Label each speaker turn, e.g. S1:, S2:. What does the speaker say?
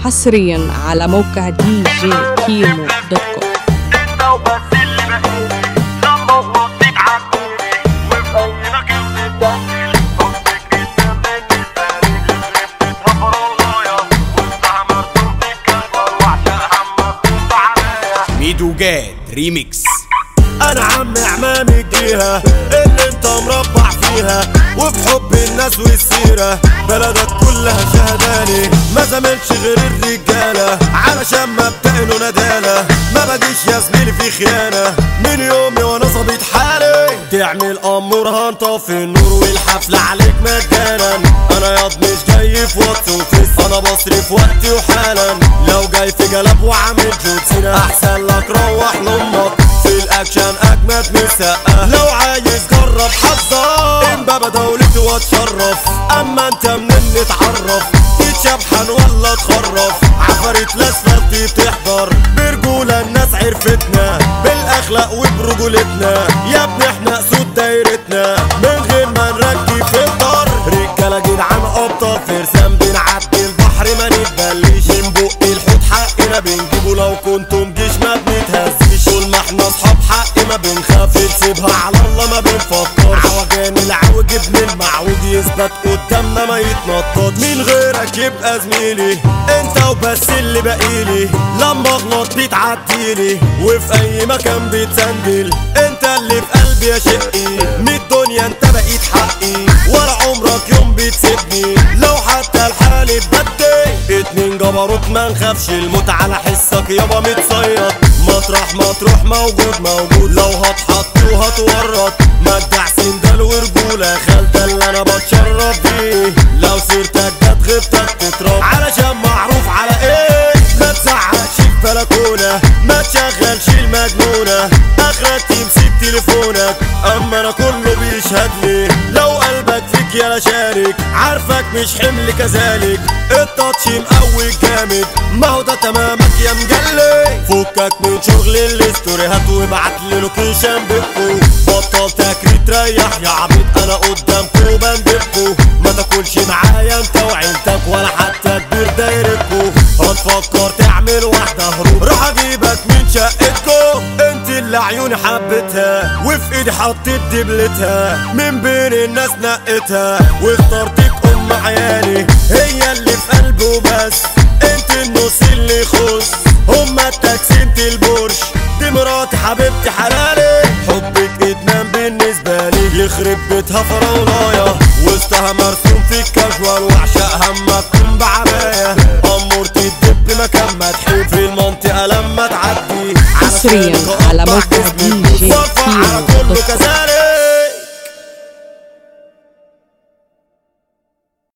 S1: حصريا على موقع دي جي كيمو دوت كوم
S2: انت وبس اللي بقيت لما غلطتك عديني وفي اي مكان بتدلل حبك جدا بالنسبه لي غلبتها فراغايا واستعمرت بتتكبر وعشقها مكتوب عليا
S3: ميدو جاد ريميكس
S4: انا عم عمامي الجيهة اللي انت مربع فيها وبحب الناس والسيرة بلدك كلها شهداني ما زمنش غير الرجالة علشان مبدأ له ندالة ما بجيش يا زميلي في خيانة من يومي وانا ظابط حالي تعمل امور هنطفي النور والحفلة عليك مجانا انا ياض مش جاي في وقت وفيس انا بصرف وقتي وحالا لو جاي في جلب وعامل جوتسينا احسن لك روح لامك في الاكشن اجمد مسقة لو عايز جرب حظك امبابة دولتي واتشرف اما انت منين نتعرف تتشبحن ولا تخرف عفاريت الاسفلت بتحضر برجولة الناس عرفتنا بالاخلاق وبرجولتنا يا ابني احنا سود دايرتنا من غير ما نركب في الدار رجالة جدعان ابطال فرسان بنعدي البحر ما نتبلش من بق الحوت حقنا بنجيبه لو كنتم جيش ما بنتهزش طول ما احنا اصحاب حق ما بنخاف نسيبها على الله ما بنفكر عوجان العوج ابن المعوج يثبت قدامنا ما يتنطط من غيرك يبقى زميلي انت وبس اللي باقيلي لما اغلط بتعديلي وفي اي مكان بتسندل انت اللي في قلبي يا شقي من الدنيا انت بقيت حقي ولا عمرك يوم بتسيبني لو حتى الحال اتبدل اتنين جبروت ما نخافش الموت على حسك يابا متصيد مطرح ما تروح موجود موجود لو هتحط وهتورط مجدع سندال ورجولة خال ده اللي انا بتشرف بيه لو سيرتك جت غيبتك تتراب علشان معروف على ايه ما تزعقش في بلكونة ما تشغلش المجنونة اخرك تمسك تليفونك اما انا كله بيشهد لي لو قلبك فيك يا شارك عارفك مش حمل كذلك التاتش مقوي جامد ما هو ده تمامك يا مجلي فكك من شغل الاستوريهات وابعت لي لوكيشن بكو بطل تكريت ريح يا عبيط انا قدامكو بندبكو ما تاكلش معايا انت وعيلتك ولا حتى كبير دايركو هتفكر تعمل واحدة هروب راح اجيبك من شقتكو انت اللي عيوني حبتها وفي ايدي حطيت دبلتها من بين الناس نقتها واخترتك ام عيالي هي اللي في قلبي وبس انت النص اللي يخص هما التاكسي انت البورش دي مراتي حبيبتي حلالي حبك ادمان بالنسبة لي يخرب بيتها فراولايا وسطها مرسوم في الكاجوال وعشقها مكتوم بعباية امورتي تدب مكان ما تحب في المنطقة لما تعدي
S1: حصرياً
S4: علشان
S1: على موقع
S4: أقطع جسمي
S1: DJ
S4: وأرفع على
S1: كيمو
S4: كله
S1: دوت كوم.
S4: كذلك